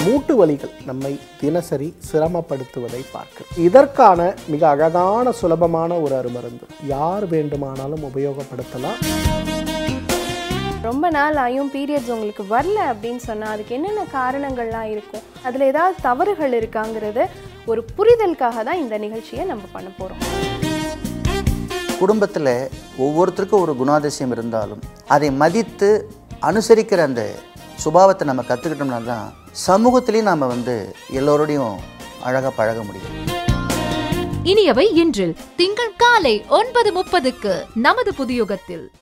மூட்டு வலிகள் நம்மை தினசரி சிரமப்படுத்துவதை பார்க்கிறோம் இதற்கான மிக அழகான சுலபமான ஒரு அருமருந்து யார் வேண்டுமானாலும் உபயோகப்படுத்தலாம் ரொம்ப நாள் ஆயும் பீரியட்ஸ் உங்களுக்கு வரல அப்படின்னு சொன்னால் அதுக்கு என்னென்ன காரணங்கள்லாம் இருக்கும் அதில் ஏதாவது தவறுகள் இருக்காங்கிறத ஒரு புரிதலுக்காக தான் இந்த நிகழ்ச்சியை நம்ம பண்ண போகிறோம் குடும்பத்தில் ஒவ்வொருத்தருக்கும் ஒரு குணாதிசயம் இருந்தாலும் அதை மதித்து அனுசரிக்கிற அந்த சுபாவத்தை நம்ம கற்றுக்கிட்டோம்னா தான் சமூகத்திலையும் நாம் வந்து எல்லோரோடையும் அழகாக பழக முடியும் இனியவை இன்றில் திங்கள் காலை ஒன்பது முப்பதுக்கு நமது புதியுகத்தில்